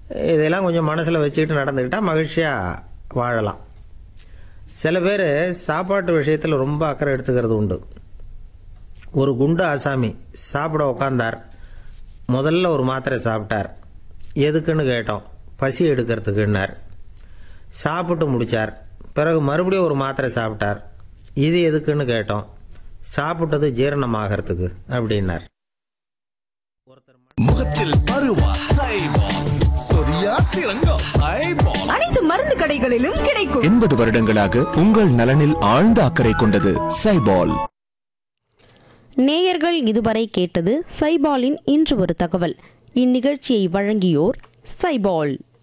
இதெல்லாம் கொஞ்சம் மனசில் வச்சுக்கிட்டு நடந்துக்கிட்டால் மகிழ்ச்சியாக வாழலாம் சில பேர் சாப்பாட்டு விஷயத்தில் ரொம்ப அக்கறை எடுத்துக்கிறது உண்டு ஒரு குண்டு ஆசாமி சாப்பிட உக்காந்தார் முதல்ல ஒரு மாத்திரை சாப்பிட்டார் எதுக்குன்னு கேட்டோம் பசி எடுக்கிறதுக்குன்னார் சாப்பிட்டு முடிச்சார் பிறகு மறுபடியும் ஒரு மாத்திரை சாப்பிட்டார் இது எதுக்குன்னு கேட்டோம் சாப்பிட்டது ஜீரணமாகறதுக்கு அப்படின்னார் முகத்தில் பருவா சைபால் சொரியா சிறங்கம் சைபால் அனைத்து மருந்து கடைகளிலும் கிடைக்கும் எண்பது வருடங்களாக உங்கள் நலனில் ஆழ்ந்த அக்கறை கொண்டது சைபால் நேயர்கள் இதுவரை கேட்டது சைபாலின் இன்று ஒரு தகவல் இந்நிகழ்ச்சியை வழங்கியோர் சைபால்